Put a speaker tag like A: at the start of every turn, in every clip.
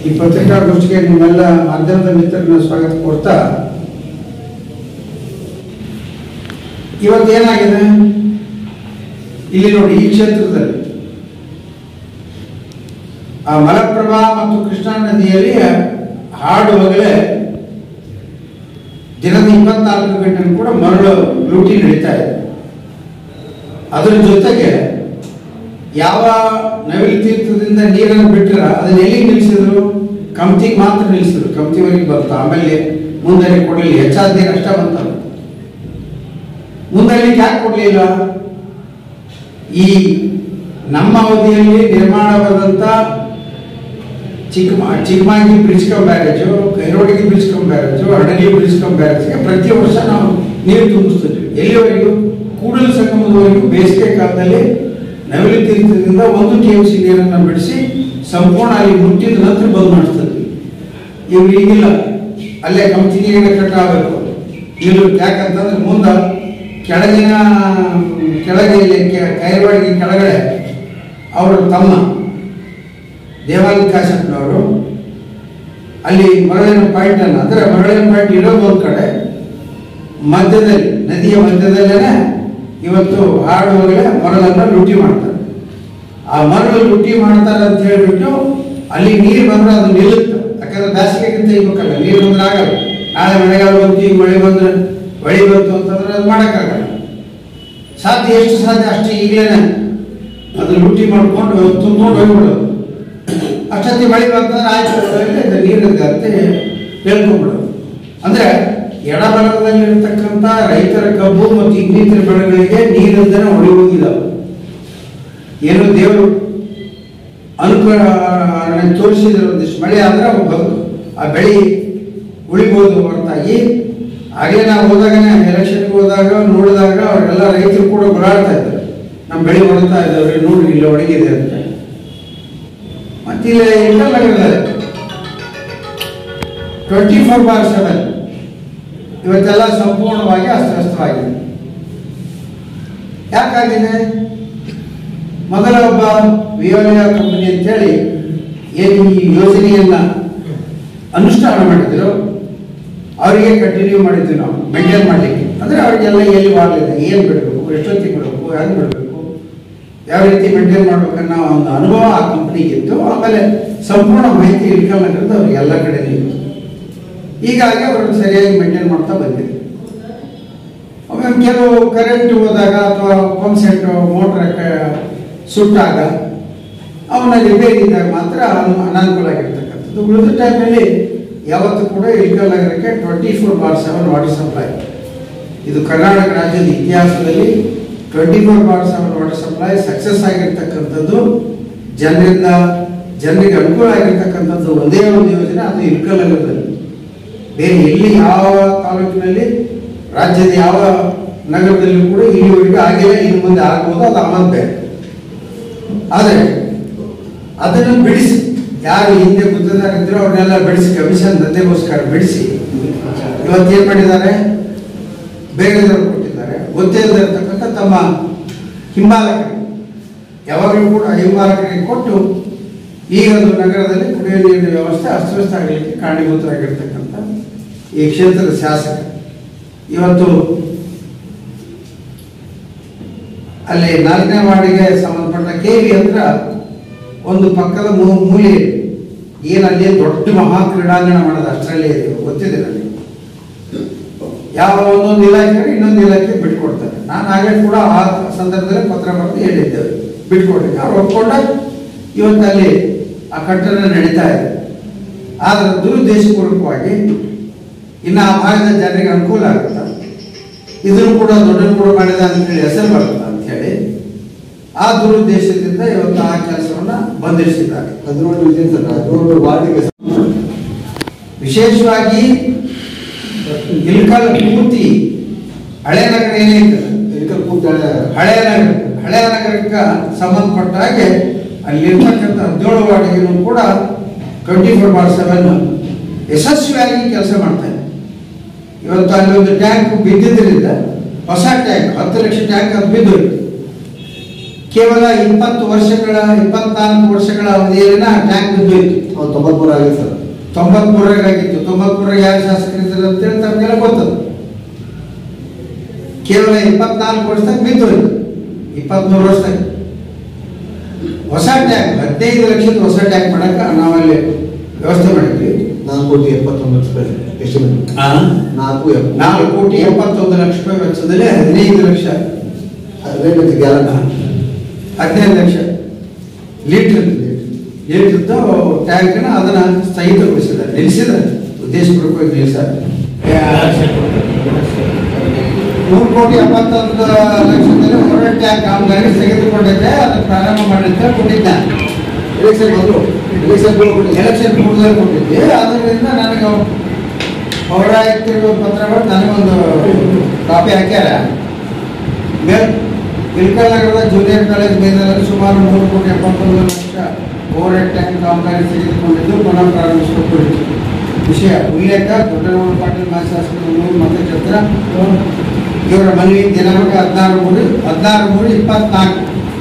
A: ಈ ಪತ್ರಿಕಾಗೋಷ್ಠಿಗೆ ನಿಮ್ಮೆಲ್ಲ ಮಾಧ್ಯಮದ ಮಿತ್ರರನ್ನ ಸ್ವಾಗತ ಕೊಡ್ತಾ ಇವತ್ತೇನಾಗಿದೆ ಇಲ್ಲಿ ನೋಡಿ ಈ ಕ್ಷೇತ್ರದಲ್ಲಿ ಆ ಮಲಪ್ರಭಾ ಮತ್ತು ಕೃಷ್ಣಾ ನದಿಯಲ್ಲಿ ಹಾಡುವಾಗಲೇ ದಿನದ ಇಪ್ಪತ್ನಾಲ್ಕು ಗಂಟೆ ಕೂಡ ಮರಳು ಲೂಟಿ ನಡೀತಾ ಇದೆ ಅದರ ಜೊತೆಗೆ ಯಾವ ನವಿಲು ತೀರ್ಥದಿಂದ ನೀರನ್ನು ಬಿಟ್ಟರ ಅದನ್ನ ಎಲ್ಲಿಗೆ ನಿಲ್ಲಿಸಿದ್ರು ಕಮ್ತಿಗೆ ಮಾತ್ರ ನಿಲ್ಲಿಸಿದ್ರು ಕಮ್ತಿವರೆಗೆ ಬಂತು ಆಮೇಲೆ ಮುಂದೆ ಕೊಡಲಿಲ್ಲ ಹೆಚ್ಚಾದ ನೀರು ಅಷ್ಟ ಬಂತಲ್ಲ ಮುಂದೆ ಯಾಕೆ ಕೊಡಲಿಲ್ಲ ಈ ನಮ್ಮ ಅವಧಿಯಲ್ಲಿ ನಿರ್ಮಾಣವಾದಂಥ ಚಿಕ್ಕ ಚಿಕ್ಕಮಾಗಿ ಬ್ರಿಡ್ಜ್ ಕಮ್ ಬ್ಯಾರೇಜು ಕೈರೋಡಿಗೆ bridge cum barrage Hadagali bridge cum ಬ್ಯಾರೇಜ್ಗೆ ಪ್ರತಿ ವರ್ಷ ನಾವು ನೀರು ತುಂಬಿಸ್ತಿದ್ವಿ ಎಲ್ಲಿವರೆಗೂ ಕೂಡಲ ಸಂಗಮದವರೆಗೂ ಬೇಸಿಗೆ ಕಾಲದಲ್ಲಿ ನವಿಲು ತೀರ್ಥದಿಂದ ಒಂದು ಟಿ ಎಂ ಸಿ ನೀರನ್ನು ಬಿಡಿಸಿ ಸಂಪೂರ್ಣ ಅಲ್ಲಿ ಮುಟ್ಟಿದ ನಂತರ ಬಂದ್ ಮಾಡಿಸ್ತಿದ್ವಿ ಇವ್ರು ಈಗಿಲ್ಲ ಅಲ್ಲೇ ಕಂಪ್ನಿಗೆ ಕಟ್ಟಾಗಬೇಕು ಇಲ್ಲಿ ಯಾಕಂತಂದ್ರೆ ಮುಂದೆ ಕೆಳಗಿನ ಕೆಳಗೆ ಇಲ್ಲಿ ಕೆ- ಕೈವಾಡಿಗೆ ಕೆಳಗಡೆ ಅವರ ತಮ್ಮ ದೇವಾಲಿ ಕಾಶಪ್ಪನವರು ಅಲ್ಲಿ ಮರಳಿನ ಪಾಯಿಂಟ್ ಅನ್ನು ಅಂದ್ರೆ ಮರಳಿನ ಪಾಯಿಂಟ್ ಇರೋದು ಒಂದು ಕಡೆ ಮಧ್ಯದಲ್ಲಿ ನದಿಯ ಮಧ್ಯದಲ್ಲೇ ಇವತ್ತು ಹಾಡುವಾಗಲೇ ಮರಳನ್ನ ಲೂಟಿ ಮಾಡ್ತಾರೆ ಆ ಮರಳು ಲೂಟಿ ಮಾಡ್ತಾರೆ ಅಂತ ಹೇಳ್ಬಿಟ್ಟು ಅಲ್ಲಿ ನೀರು ಬಂದ್ರೆ ಅದು ನಿಲ್ಲುತ್ತೆ ಯಾಕಂದ್ರೆ ಬೇಸಿಗೆಗೆ ತೆಗಿಬೇಕಲ್ಲ ನೀರು ಬಂದ್ರೆ ಆಗಲ್ಲ ನಾಳೆ ಮಳೆಗಾಲ ಬಂತು ಈಗ ಮಳೆ ಬಂದ್ರೆ ಮಳೆ ಬಂತು ಅಂತಂದ್ರೆ ಅದು ಮಾಡೋಕ್ಕಾಗಲ್ಲ ಸಾಧ್ಯ ಎಷ್ಟು ಸಾಧ್ಯ ಅಷ್ಟು ಈಗಲೇ ಅದು ಲೂಟಿ ಮಾಡ್ಕೊಂಡು ತುಂಬ್ಕೊಂಡು ಹೋಗ್ಬಿಡೋದು ಅಷ್ಟೊತ್ತಿ ಮಳೆ ಬಂತಂದ್ರೆ ಆಯ್ತು ಇದು ನೀರಿದೆ ಅಂತ ಹೇಳ್ಕೊಂಡ್ಬಿಡೋದು ಅಂದ್ರೆ ಎಡಬಲದಲ್ಲಿರ್ತಕ್ಕಂಥ ರೈತರ ಕಬ್ಬು ಮತ್ತು ಇನ್ನಿತರ ಬೆಳೆಗಳಿಗೆ ನೀರಿಂದನೇ ಒಡೆಯುವುದಿದ್ದಾವೆ ಏನು ದೇವರು ಅನುಕೂಲ ತೋರಿಸಿದ್ರೆ ಒಂದಿಷ್ಟು ಮಳೆ ಆದ್ರೆ ಅವು ಬಂದು ಆ ಬೆಳೆ ಉಳಿಬೋದು ಹೊರತಾಗಿ ಆಗಲೇ ನಾವು ಹೋದಾಗನೇ ಎಲೆಕ್ಷನ್ಗೆ ಹೋದಾಗ ನೋಡಿದಾಗ ಅವರೆಲ್ಲ ರೈತರು ಕೂಡ ಓಡಾಡ್ತಾ ಇದ್ದಾರೆ ನಮ್ಮ ಬೆಳೆ ಹೊಡ್ತಾ ಇದ್ದಾವೆ ನೋಡಿ ಇಲ್ಲಿ ಒಣಗಿದೆ ಅಂತ ಮತ್ತೆ ಇಲ್ಲಿ ಇಂಟರ್ನಗರದಲ್ಲಿ ಟ್ವೆಂಟಿ ಫೋರ್ ಬಾರ್ ಸೆವೆನ್ ಇವತ್ತೆಲ್ಲ ಸಂಪೂರ್ಣವಾಗಿ ಅಸ್ತವ್ಯಸ್ತವಾಗಿದೆ ಯಾಕಾಗಿದೆ ಮೊದಲ ಒಬ್ಬ ವಿಯೋಲಿಯಾ ಕಂಪನಿ ಅಂತೇಳಿ ಏನು ಈ ಯೋಜನೆಯನ್ನ ಅನುಷ್ಠಾನ ಮಾಡಿದ್ರು ಅವರಿಗೆ ಕಂಟಿನ್ಯೂ ಮಾಡಿದ್ವಿ ನಾವು ಮೇಂಟೈನ್ ಮಾಡಲಿಕ್ಕೆ ಅಂದ್ರೆ ಅವರಿಗೆಲ್ಲ ಎಲ್ಲಿ ಮಾಡಲಿಲ್ಲ ಏನು ಬಿಡಬೇಕು ಎಷ್ಟೊತ್ತಿಗೆ ಬಿಡಬೇಕು ಹೆಂಗೆ ಬಿಡಬೇಕು ಯಾವ ರೀತಿ ಮೇಂಟೈನ್ ಮಾಡ್ಬೇಕನ್ನೋ ಒಂದು ಅನುಭವ ಆ ಕಂಪ್ನಿಗೆ ಇತ್ತು ಆಮೇಲೆ ಸಂಪೂರ್ಣ ಮಾಹಿತಿ ಇಟ್ಕೊಳ್ಳೋದ್ರಿಂದ ಅವ್ರಿಗೆ ಎಲ್ಲ ಕಡೆ ಇತ್ತು ಹೀಗಾಗಿ ಅವರು ಸರಿಯಾಗಿ ಮೇಂಟೈನ್ ಮಾಡ್ತಾ ಬಂದಿದೆ ಒಮ್ಮೆ ಕೆಲವು ಕರೆಂಟ್ ಹೋದಾಗ ಅಥವಾ ಪಂಪ್ ಸೆಟ್ ಮೋಟರ್ ಸುಟ್ಟಾಗ ಅವನ ರಿಪೇರಿ ಇದ್ದಾಗ ಮಾತ್ರ ಅನು- ಅನಾನುಕೂಲ ಆಗಿರ್ತಕ್ಕಂಥದ್ದು ಉಳಿದ ಟೈಮಲ್ಲಿ ಯಾವತ್ತೂ ಕೂಡ ಇಲ್ಕಲ್ ನಗರಕ್ಕೆ twenty four bar seven water supply ಇದು ಕರ್ನಾಟಕ ರಾಜ್ಯದ ಇತಿಹಾಸದಲ್ಲಿ twenty four bar seven water supply success ಆಗಿರ್ತಕ್ಕಂಥದ್ದು ಜನರಿಂದ ಜನರಿಗೆ ಅನುಕೂಲ ಆಗಿರ್ತಕ್ಕಂಥದ್ದು ಒಂದೇ ಒಂದು ಯೋಜನೆ ಅದು ಇಲ್ಕಲ್ ನಗರದಲ್ಲಿ ಬೇರೆ ಎಲ್ಲಿ ಯಾವ ತಾಲೂಕಿನಲ್ಲಿ ರಾಜ್ಯದ ಯಾವ ನಗರದಲ್ಲೂ ಕೂಡ ಇಲ್ಲಿವರೆಗೂ ಆಗಿಲ್ಲ ಇನ್ನು ಮುಂದೆ ಆಗ್ಬೋದು ಅದು ಆಮೇಲೆ ಬೇರೆ ಆದರೆ ಅದನ್ನು ಬಿಡಿಸಿ ಯಾರು ಹಿಂದೆ ಗುದ್ದದಾರಿದ್ರು ಅವ್ರನ್ನೆಲ್ಲ ಬಿಡಿಸಿ ಕಮಿಷನ್ ದಂಧೆಗೋಸ್ಕರ ಬಿಡಿಸಿ ಇವತ್ತು ಏನ್ ಮಾಡಿದ್ದಾರೆ ಬೇರೆದವರು ಕೊಟ್ಟಿದ್ದಾರೆ ಗೊತ್ತೇ ಇರತಕ್ಕಂಥ ತಮ್ಮ ಹಿಂಬಾಲಕರಿಗೆ ಯಾವಾಗಲೂ ಕೂಡ ಹಿಂಬಾಲಕರಿಗೆ ಕೊಟ್ಟು ಈಗ ಒಂದು ನಗರದಲ್ಲಿ ಕುಡಿಯುವ ನೀರಿನ ವ್ಯವಸ್ಥೆ ಅಸ್ತವ್ಯಸ್ತ ಆಗಲಿಕ್ಕೆ ಕಾರಣೀಭೂತರಾಗಿರ್ತಕ್ಕಂಥ ಈ ಕ್ಷೇತ್ರದ ಶಾಸಕ ಇವತ್ತು ಅಲ್ಲಿ ನಾಲ್ಕನೇ ವಾರ್ಡಿಗೆ ಸಂಬಂಧಪಟ್ಟ ಕೆ ವಿ ಹತ್ರ ಒಂದು ಪಕ್ಕದ ಮೂ- ಮೂಲೆ ಇದೆ. ಏನು ಅಲ್ಲಿ ದೊಡ್ಡ ಮಹಾ ಕ್ರೀಡಾಂಗಣ ಮಾಡೋದು ಅಷ್ಟರಲ್ಲೇ ಇದೆ ಗೊತ್ತಿದೆ ನನಗೆ ಯಾವ ಒಂದೊಂದು ಇಲಾಖೆ ಇನ್ನೊಂದು ಇಲಾಖೆ ಬಿಟ್ಕೊಡ್ತಾರೆ ನಾನು ಆಗಲೇ ಕೂಡ ಆ ಸಂದರ್ಭದಲ್ಲಿ ಪತ್ರ ಬರೆದು ಹೇಳಿದ್ದೇವೆ ಬಿಟ್ಕೊಡ್ರಿ ಅವ್ರು ಒಪ್ಕೊಂಡ ಇವತ್ತು ಅಲ್ಲಿ ಆ ಕಟ್ಟಡ ನಡೀತಾ ಇದೆ ಆದ್ರೆ ದುರುದ್ದೇಶಪೂರ್ವಕವಾಗಿ ಇನ್ನು ಆ ಭಾಗದ ಜನರಿಗೆ ಅನುಕೂಲ ಆಗುತ್ತಾ ಇದನ್ನು ಕೂಡ ದೊಡ್ಡ ಕೂಡ ಮಾಡಿದ ಅಂತೇಳಿ ಹೆಸರು ಬರುತ್ತಾ ಅಂತ ಹೇಳಿ ಆ ದುರುದ್ದೇಶದಿಂದ ಇವತ್ತು ಆ ಕೆಲಸವನ್ನ ಬಂಧಿಸಿದ್ದಾರೆ
B: ಹದಿನೇಳು ಇದೆ ಸರ್ ಹದಿನೇಳು ವಾರ್ಡಿಗೆ
A: ವಿಶೇಷವಾಗಿ ಇಲ್ಕಲ್ ಪೂರ್ತಿ ಹಳೆ ನಗರ ಏನೈತೆ
B: ಎಲಿಕಲ್ ಕೂತಾಳೆ
A: ಹಳೆ ನಗರ ಹಳೆ ನಗರಕ್ಕೆ ಸಂಬಂಧಪಟ್ಟ ಹಾಗೆ ಅಲ್ಲಿರ್ತಕ್ಕಂಥ ಹದಿನೇಳು ವಾರ್ಡಿಗೂ ಕೂಡ ಟ್ವೆಂಟಿ ಫೋರ್ ಬಾರ್ ಸೆವೆನ್ ಯಶಸ್ವಿಯಾಗಿ ಕೆಲಸ ಮಾಡ್ತಾ ಇದೆ ಇವತ್ತು ಅಲ್ಲಿ ಒಂದು ಟ್ಯಾಂಕ್ ಬಿದ್ದಿದ್ದರಿಂದ ಹೊಸ ಟ್ಯಾಂಕ್ ಹತ್ತು ಲಕ್ಷ ಟ್ಯಾಂಕ್ ಅದು ಬಿದ್ದೋಯ್ತು ಕೇವಲ ಇಪ್ಪತ್ತು ವರ್ಷಗಳ ಇಪ್ಪತ್ನಾಲ್ಕು ವರ್ಷಗಳ ಅವಧಿಯಲ್ಲಿನ ಟ್ಯಾಂಕ್ ಬಿದ್ದೋಯ್ತು
B: ಅವ್ನು ತೊಂಬತ್ಮೂರು ಆಗಿದೆ ಸರ್
A: ತೊಂಬತ್ಮೂರಾಗ ಆಗಿತ್ತು ತೊಂಬತ್ಮೂರಾಗ ಯಾರು ಶಾಸಕರಿದ್ದಾರೆ ಅಂತೇಳಿ ತಮಗೆಲ್ಲ ಗೊತ್ತದ ಕೇವಲ ಇಪ್ಪತ್ನಾಲ್ಕು ವರ್ಷದಾಗ ಬಿದ್ದೋಯ್ತು ಇಪ್ಪತ್ಮೂರು ವರ್ಷದಾಗ ಹೊಸ ಟ್ಯಾಂಕ್ ಹದಿನೈದು ಲಕ್ಷದ ಹೊಸ ಟ್ಯಾಂಕ್ ಮಾಡಕ್ಕೆ ನಾವಲ್ಲಿ ವ್ಯವಸ್ಥೆ ಮಾಡಿದ್ವಿ
B: ನಾಲ್ಕು ಕೋಟಿ ಎಪ್ಪತ್ತೊಂಬತ್ತು ರೂಪಾಯಿ ಎಸ್ಟಿಮೇಟ್ ನಾಲ್ಕು ಎಪ್ಪ
A: ನಾಲ್ಕು ಕೋಟಿ ಎಪ್ಪತ್ತೊಂದು ಲಕ್ಷ ರೂಪಾಯಿ ವೆಚ್ಚದಲ್ಲಿ ಹದಿನೈದು ಲಕ್ಷ
B: ರೇಟ್ ವಿತ್ ಗ್ಯಾರಂಟಿ
A: ಹದಿನೈದು ಲಕ್ಷ ಲೀಟರ್ ಲೀಟರ್ದು ಟ್ಯಾಂಕ್ನ ಅದನ್ನ ಸ್ಥಗಿತಗೊಳಿಸಿದ್ದಾರೆ ನಿಲ್ಲಿಸಿದ್ದಾರೆ ಉದ್ದೇಶಪೂರ್ವಕವಾಗಿ ನಿಲ್ಲಿಸಿದ್ದಾರೆ ಮೂರು ಕೋಟಿ ಎಪ್ಪತ್ತೊಂದು ಲಕ್ಷದಲ್ಲಿ ಹೊರ ಟ್ಯಾಂಕ್ ಕಾಮಗಾರಿ ಸ್ಥಗಿತಗೊಂಡಿದ್ದೆ ಅದನ್ನು ಪ್ರಾರಂಭ ಮಾಡಲಿಕ್ಕೆ ಕೊಟ್ಟಿದ್ದ
B: ಎಲೆಕ್ಷನ್ ಬಂದರು ಎಲೆಕ್ಷನ್
A: ಎಲೆಕ್ಷನ್ ಪೂರ್ವದಲ್ಲಿ ಕೊಟ್ಟಿದ್ದೆ ಅದರಿಂದ ನನಗೆ ಪೌರಾಯುಕ್ತರು ಪತ್ರ ಬರೆದು ನನಗೊಂದು ಕಾಪಿ ಹಾಕ್ಯಾರ ಮೇಲ್ ಇಲ್ಕಲ್ ನಗರದ ಜೂನಿಯರ್ ಕಾಲೇಜ್ ಮೇಲ್ದಲ್ಲಿ ಸುಮಾರು ಮೂರು ಕೋಟಿ ಎಪ್ಪತ್ತೊಂದು ಲಕ್ಷ ಓವರ್ ಹೆಡ್ ಟ್ಯಾಂಕ್ ಕಾಮಗಾರಿ ತೆಗೆದುಕೊಂಡಿದ್ದು ಪುನಃ ಪ್ರಾರಂಭಿಸಿಕೊಂಡಿತು ವಿಷಯ ಉಲ್ಲೇಖ ದೊಡ್ಡಗೌಡ ಪಾಟೀಲ್ ಮಾಜಿ ಶಾಸಕರು ಮೂರು ಮತಕ್ಷೇತ್ರ ಇವರ ಮನವಿ ದಿನಾಂಕ ಹದಿನಾರು ಮೂರು ಹದಿನಾರು ಮೂರು ಇಪ್ಪತ್ನಾಲ್ಕು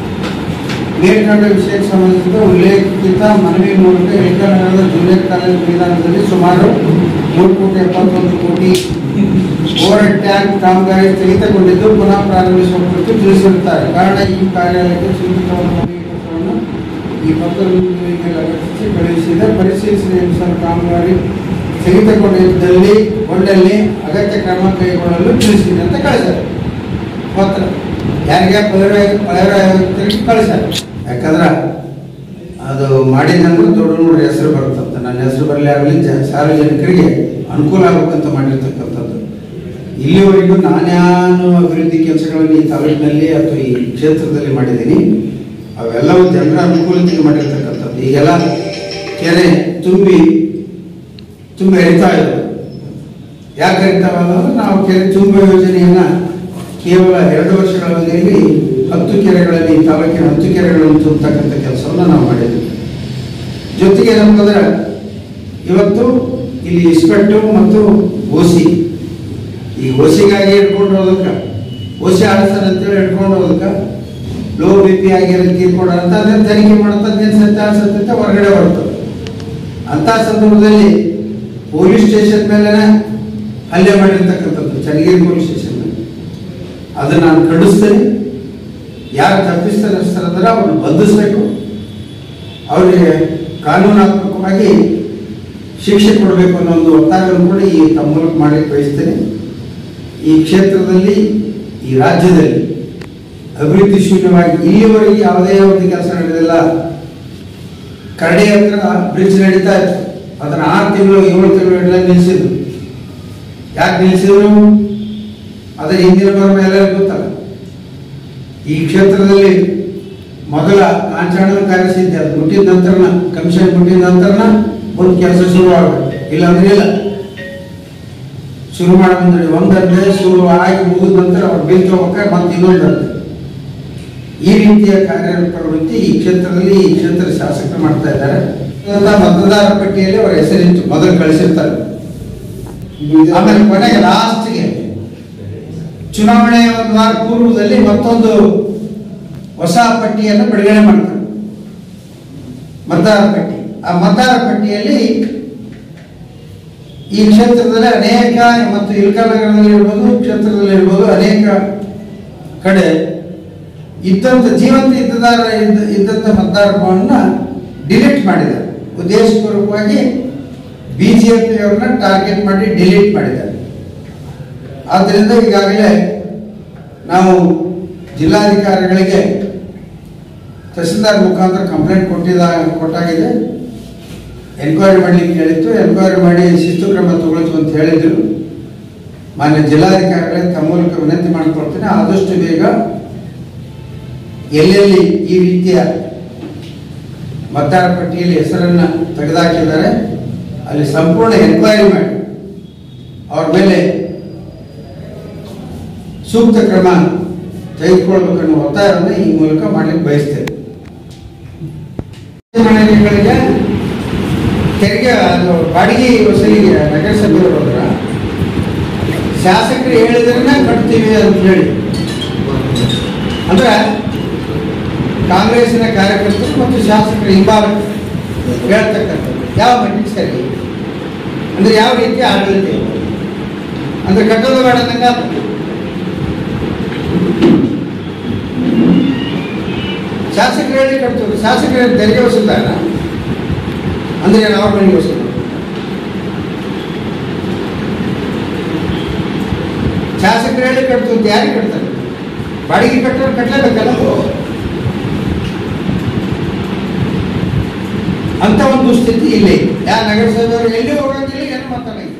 A: ಮೇಲ್ಕಂಡ ವಿಷಯಕ್ಕೆ ಸಂಬಂಧಿಸಿದ ಉಲ್ಲೇಖಿತ ಮನವಿ ಮೂಲಕ ಇಲ್ಕಲ್ ನಗರದ ಜೂನಿಯರ್ ಕಾಲೇಜ್ ಮೈದಾನದಲ್ಲಿ ಸುಮಾರು ಮೂರು ಕೋಟಿ ಎಪ್ಪತ್ತೊಂದು ಕೋಟಿ ಓವರ್ ಟ್ಯಾಂಕ್ ಕಾಮಗಾರಿ ಸ್ಥಗಿತಗೊಂಡಿದ್ದು ಪುನಃ ಪ್ರಾರಂಭಿಸುವ ಕುರಿತು ತಿಳಿಸಿರುತ್ತಾರೆ ಕಾರಣ ಈ ಕಾರ್ಯಾಲಯಕ್ಕೆ ಸೂಚಿತವಾದ ಮನವಿ ಪತ್ರವನ್ನು ಈ ಪತ್ರದೊಂದಿಗೆ ಲಗತ್ತಿಸಿ ಕಳುಹಿಸಿದ ಪರಿಶೀಲಿಸಿದ ಅನುಸಾರ ಕಾಮಗಾರಿ ಸ್ಥಗಿತಗೊಂಡಿದ್ದಲ್ಲಿ ಕೊಂಡಲ್ಲಿ ಅಗತ್ಯ ಕ್ರಮ ಕೈಗೊಳ್ಳಲು ತಿಳಿಸಿದೆ ಅಂತ ಕಳಿಸ್ಯಾರ ಪತ್ರ ಯಾರಿಗೆ ಪಳರಾಯುಕ್ತರಿಗೆ ಕಳಿಸ್ಯಾರ ಯಾಕಂದ್ರೆ ಅದು ಮಾಡಿದಂದ್ರೆ ದೊಡ್ಡ ನೋಡಿ ಹೆಸರು ಬರುತ್ತಂತ ನನ್ನ ಹೆಸರು ಬರಲಿ ಆಗಲಿ ಸಾರ್ವಜನಿಕರಿಗೆ ಅನುಕೂಲ ಆಗಬೇಕಂತ ಮಾಡಿರ್ತಕ್ಕಂಥದ್ದು ಇಲ್ಲಿವರೆಗೂ ನಾನ್ಯಾನು ಅಭಿವೃದ್ಧಿ ಕೆಲಸಗಳನ್ನು ಈ ತಾಲೂಕಿನಲ್ಲಿ ಅಥವಾ ಈ ಕ್ಷೇತ್ರದಲ್ಲಿ ಮಾಡಿದ್ದೀನಿ ಅವೆಲ್ಲವೂ ಜನರ ಅನುಕೂಲತೆಗೆ ಮಾಡಿರ್ತಕ್ಕಂಥದ್ದು ಈಗೆಲ್ಲ ಕೆರೆ ತುಂಬಿ ತುಂಬಿ ಹರಿತಾ ಇದೆ ಯಾಕೆ ಹರಿತಾವಲ್ಲ ಅಂದ್ರೆ ನಾವು ಕೆರೆ ತುಂಬ ಯೋಜನೆಯನ್ನ ಕೇವಲ ಎರಡು ವರ್ಷಗಳ ಅವಧಿಯಲ್ಲಿ ಹತ್ತು ಕೆರೆಗಳಲ್ಲಿ ಈ ತಾಲೂಕಿನ ಹತ್ತು ಕೆರೆಗಳನ್ನು ತುಂಬತಕ್ಕಂಥ ಕೆಲಸವನ್ನು ನಾವು ಮಾಡಿದ್ವಿ ಜೊತೆಗೆ ಏನಂತಂದ್ರೆ ಇವತ್ತು ಇಲ್ಲಿ ಇಸ್ಪೆಟ್ಟು ಮತ್ತು ಓಸಿ ಈ ಓಸಿಗಾಗಿ ಹಿಡ್ಕೊಂಡು ಹೋದಕ್ಕೆ ಓಸಿ ಆಡಿಸ್ತಾರೆ ಅಂತೇಳಿ ಹಿಡ್ಕೊಂಡು ಹೋದಕ್ಕೆ ಲೋ ಬಿ ಪಿ ಆಗಿರೋ ತೀರ್ಕೊಡ ಅಂತ ಅದನ್ನ ತನಿಖೆ ಮಾಡುತ್ತದೇನು ಸತ್ಯ ಅನ್ಸತ್ತೆ ಹೊರಗಡೆ ಬರ್ತದೆ ಅಂತ ಸಂದರ್ಭದಲ್ಲಿ ಪೊಲೀಸ್ ಸ್ಟೇಷನ್ ಮೇಲೆ ಹಲ್ಲೆ ಮಾಡಿರ್ತಕ್ಕಂಥದ್ದು ಚನ್ನಗಿರಿ ಪೊಲೀಸ್ ಸ್ಟೇಷನ್ ಅದನ್ನ ನಾನು ಖಂಡಿಸ್ತೇನೆ ಯಾರು ತಪ್ಪಿಸ್ತಾರೆ ಅಂದ್ರೆ ಅವ್ರನ್ನ ಬಂಧಿಸಬೇಕು ಅವರಿಗೆ ಕಾನೂನಾತ್ಮಕವಾಗಿ ಶಿಕ್ಷೆ ಕೊಡಬೇಕು ಅನ್ನೋ ಒಂದು ಒತ್ತಾಯವನ್ನು ಕೂಡ ಈ ತಮ್ಮ ಮೂಲಕ ಮಾಡಲಿಕ್ಕೆ ಬಯಸ್ತೇನೆ ಈ ಕ್ಷೇತ್ರದಲ್ಲಿ ಈ ರಾಜ್ಯದಲ್ಲಿ ಅಭಿವೃದ್ಧಿ ಶೂನ್ಯವಾಗಿ ಇಲ್ಲಿವರೆಗೆ ಯಾವುದೇ ಒಂದು ಕೆಲಸ ನಡೆದಿಲ್ಲ ಕರಡಿ ಹತ್ರ ಬ್ರಿಡ್ಜ್ ನಡೀತಾ ಇತ್ತು ಅದನ್ನ ಆರು ತಿಂಗಳು ಏಳು ತಿಂಗಳು ಇಡಲ ನಿಲ್ಲಿಸಿದ್ರು ಯಾಕೆ ನಿಲ್ಲಿಸಿದ್ರು ಅದರ ಹಿಂದಿನ ಬರುವ ಎಲ್ಲರಿಗೂ ಗೊತ್ತಲ್ಲ ಈ ಕ್ಷೇತ್ರದಲ್ಲಿ ಮೊದಲ ಕಾಂಚಾಣದ ಕಾರ್ಯಸಿದ್ಧಿ ಅದು ಮುಟ್ಟಿದ ನಂತರನ ಕಮಿಷನ್ ಮುಟ್ಟಿದ ನಂತರನ ಒಂದು ಕೆಲಸ ಶುರು ಆಗಬೇಕು ಇಲ್ಲಾಂದ್ರೆ ಇಲ್ಲ ಶುರು ಮಾಡಿ ಬಂದ್ರೆ ಒಂದಂದ್ರೆ ಶುರು ಆಗಿ ಮುಗಿದ ನಂತರ ಅವ್ರು ಬಿಲ್ ತಗೋಬೇಕಾದ್ರೆ ಮತ್ತೆ ಇನ್ನೊಂದಂದ್ರೆ ಈ ರೀತಿಯ ಕಾರ್ಯಪ್ರವೃತ್ತಿ ಈ ಕ್ಷೇತ್ರದಲ್ಲಿ ಈ ಕ್ಷೇತ್ರದ ಶಾಸಕರು ಮಾಡ್ತಾ ಇದ್ದಾರೆ ಇವತ್ತು ಮತದಾರ ಪಟ್ಟಿಯಲ್ಲಿ ಅವರ ಹೆಸರಿತ್ತು ಮೊದಲು ಕಳಿಸಿರ್ತಾರೆ ಆಮೇಲೆ ಕೊನೆಗೆ ಲಾಸ್ಟ್ಗೆ ಚುನಾವಣೆ ಒಂದು ವಾರ ಪೂರ್ವದಲ್ಲಿ ಮತ್ತೊಂದು ಹೊಸ ಪಟ್ಟಿಯನ್ನು ಬಿಡುಗಡೆ ಮಾಡ್ತಾರೆ ಮತದಾರ ಪಟ್ಟಿ ಆ ಮತದಾರ ಪಟ್ಟಿಯಲ್ಲಿ ಈ ಕ್ಷೇತ್ರದಲ್ಲಿ ಅನೇಕ ಮತ್ತು ಇಲ್ಕಲ್ ನಗರದಲ್ಲಿ ಇರ್ಬೋದು ಕ್ಷೇತ್ರದಲ್ಲಿ ಇರ್ಬೋದು ಅನೇಕ ಕಡೆ ಇದ್ದಂಥ ಜೀವಂತ ಇದ್ದದಾರ ಇದ್ದ ಇದ್ದಂಥ ಮತದಾರರನ್ನ ಡಿಲೀಟ್ ಮಾಡಿದ್ದಾರೆ ಉದ್ದೇಶಪೂರ್ವಕವಾಗಿ ಬಿ ಜೆ ಪಿಯವ್ರನ್ನ ಟಾರ್ಗೆಟ್ ಮಾಡಿ ಡಿಲೀಟ್ ಮಾಡಿದ್ದಾರೆ ಆದ್ದರಿಂದ ಈಗಾಗಲೇ ನಾವು ಜಿಲ್ಲಾಧಿಕಾರಿಗಳಿಗೆ ತಹಸೀಲ್ದಾರ್ ಮುಖಾಂತರ ಕಂಪ್ಲೇಂಟ್ ಕೊಟ್ಟಿದ ಕೊಟ್ಟಾಗಿದೆ ಎನ್ಕ್ವೈರಿ ಮಾಡಲಿಕ್ಕೆ ಹೇಳಿತ್ತು ಎನ್ಕ್ವೈರಿ ಮಾಡಿ ಶಿಸ್ತು ಕ್ರಮ ತಗೊಳ್ತು ಅಂತ ಹೇಳಿದ್ರು ಮಾನ್ಯ ಜಿಲ್ಲಾಧಿಕಾರಿಗಳಿಗೆ ತಮ್ಮ ಮೂಲಕ ವಿನಂತಿ ಮಾಡಿಕೊಳ್ತೇನೆ ಆದಷ್ಟು ಬೇಗ ಎಲ್ಲೆಲ್ಲಿ ಈ ರೀತಿಯ ಮತದಾರ ಪಟ್ಟಿಯಲ್ಲಿ ಹೆಸರನ್ನ ತೆಗೆದುಹಾಕಿದ್ದಾರೆ ಅಲ್ಲಿ ಸಂಪೂರ್ಣ ಎನ್ಕ್ವೈರಿ ಮಾಡಿ ಅವ್ರ ಮೇಲೆ ಸೂಕ್ತ ಕ್ರಮ ತೆಗೆದುಕೊಳ್ಬೇಕನ್ನೋ ಒತ್ತಾಯವನ್ನು ಈ ಮೂಲಕ ಮಾಡಲಿಕ್ಕೆ ಬಯಸ್ತೇವೆ ಮನೆಗಳಿಗೆ ತೆರಿಗೆ ಅದು ಬಾಡಿಗೆ ವಸೂಲಿಗೆ ನಗರಸಭೆಯವರು ಹೋದ್ರ ಶಾಸಕರು ಹೇಳಿದ್ರನ್ನ ಕಟ್ತೀವಿ ಅಂತ ಹೇಳಿ ಅಂದ್ರೆ ಕಾಂಗ್ರೆಸ್ಸಿನ ಕಾರ್ಯಕರ್ತರು ಮತ್ತು ಶಾಸಕರ ಹಿಂಬಾಲಕರು ಹೇಳ್ತಕ್ಕಂಥದ್ದು ಯಾವ ಮಟ್ಟಿಗೆ ಸರಿ ಅಂದ್ರೆ ಯಾವ ರೀತಿ ಆಡಳಿತ ಇದೆ? ಅಂದ್ರೆ ಕಟ್ಟೋದು ಬೇಡ ಅಂದಂಗ ಶಾಸಕರು ಹೇಳಿ ಕಟ್ತವ್ರು ಶಾಸಕರ ತೆರಿಗೆ ವಸೂಲ್ದಾರ ಅಂದ್ರೆ ಏನು ಅವ್ರ ಮನೆಗೆ ವಸೂಲು ಶಾಸಕರು ಹೇಳಿ ಕಟ್ತು ಅಂತ ಯಾರಿಗೆ ಕಟ್ತಾರೆ ಬಾಡಿಗೆ ಕಟ್ಟೋರು ಕಟ್ಟಲೇಬೇಕಲ್ಲ ಅಂತ ಒಂದು ಸ್ಥಿತಿ ಇಲ್ಲಿ ಯಾ ನಗರಸಭೆಯವರು ಎಲ್ಲಿ ಹೋಗಂಗಿಲ್ಲ ಏನು ಮಾತಾಡಂಗಿಲ್ಲ